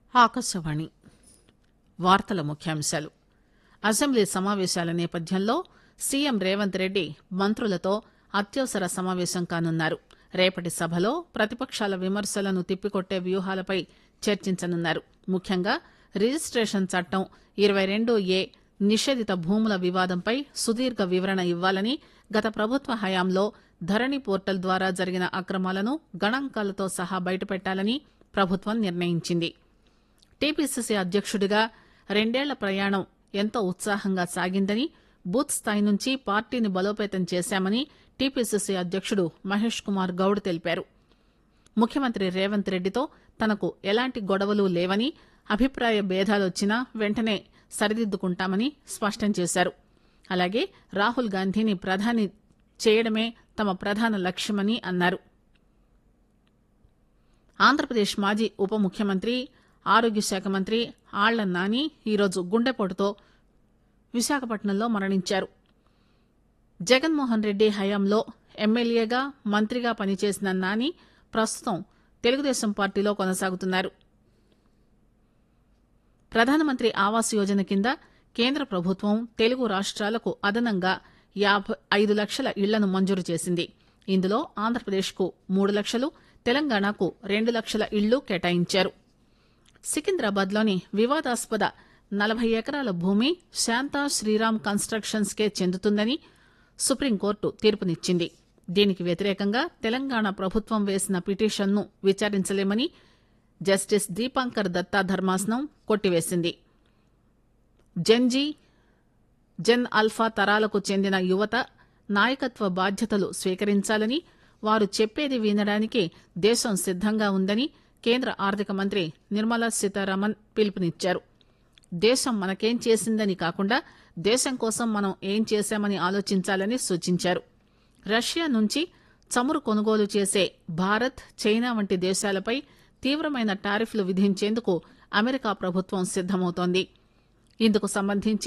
ఆకాశవాణి వార్తల ముఖ్యాంశాలు అసెంబ్లీ సమావేశాల నేపథ్యంలో సీఎం రేవంత్ రెడ్డి మంత్రులతో అత్యవసర సమావేశం కానున్నారు రేపటి సభలో ప్రతిపక్షాల విమర్శలను తిప్పికొట్టే వ్యూహాలపై చర్చించనున్నారు ముఖ్యంగా రిజిస్టేషన్ చట్టం ఇరవై రెండు ఏ నిషేధిత భూముల వివాదంపై సుదీర్ఘ వివరణ ఇవ్వాలని గత ప్రభుత్వ హయాంలో ధరణి పోర్టల్ ద్వారా జరిగిన అక్రమాలను గణాంకాలతో సహా బయటపెట్టాలని ప్రభుత్వం నిర్ణయించింది టీపీసీసీ అధ్యక్షుడిగా రెండేళ్ల ప్రయాణం ఎంతో ఉత్సాహంగా సాగిందని బూత్ స్థాయి నుంచి పార్టీని బలోపేతం చేశామని టీపీసీసీ అధ్యక్షుడు మహేష్ కుమార్ గౌడ్ తెలిపారు ముఖ్యమంత్రి రేవంత్ రెడ్డితో తనకు ఎలాంటి గొడవలు లేవని అభిప్రాయ భేదాలొచ్చినా వెంటనే సరిదిద్దుకుంటామని స్పష్టం చేశారు అలాగే రాహుల్ గాంధీని ప్రధాని చేయడమే తమ ప్రధాన లక్ష్యమని అన్నారు ఆంధ్రప్రదేశ్ మాజీ ఉప ముఖ్యమంత్రి ఆరోగ్య శాఖ మంత్రి ఆళ్ల నాని ఈరోజు గుండెపోటుతో విశాఖపట్నంలో మరణించారు జగన్మోహన్ రెడ్డి హయాంలో ఎమ్మెల్యేగా మంత్రిగా పనిచేసిన నాని ప్రస్తుతం తెలుగుదేశం పార్టీలో కొనసాగుతున్నారు ప్రధానమంత్రి ఆవాస్ యోజన కింద కేంద్ర ప్రభుత్వం తెలుగు రాష్ట్రాలకు అదనంగా యాభై ఐదు లక్షల ఇళ్లను మంజూరు చేసింది ఇందులో ఆంధ్రప్రదేశ్కు మూడు లక్షలు తెలంగాణకు రెండు లక్షల ఇళ్లు కేటాయించారు సికింద్రాబాద్లోని వివాదాస్పద నలభై ఎకరాల భూమి శాంతా శ్రీరామ్ కన్స్ట్రక్షన్స్ కే చెందుతుందని సుప్రీంకోర్టు తీర్పునిచ్చింది దీనికి వ్యతిరేకంగా తెలంగాణ ప్రభుత్వం వేసిన పిటిషన్ను విచారించలేమని జస్టిస్ దీపాంకర్ దత్తా ధర్మాసనం కొట్టివేసింది జెన్జీ జెన్ అల్ఫా తరాలకు చెందిన యువత నాయకత్వ బాధ్యతలు స్వీకరించాలని వారు చెప్పేది వినడానికి దేశం సిద్దంగా ఉందని కేంద్ర ఆర్థిక మంత్రి నిర్మలా సీతారామన్ పిలుపునిచ్చారు దేశం మనకేం చేసిందని కాకుండా దేశం కోసం మనం ఏం చేశామని ఆలోచించాలని సూచించారు రష్యా నుంచి చమురు కొనుగోలు చేసే భారత్ చైనా వంటి దేశాలపై తీవ్రమైన టారిఫ్లు విధించేందుకు అమెరికా ప్రభుత్వం సిద్దమవుతోంది ఇందుకు సంబంధించి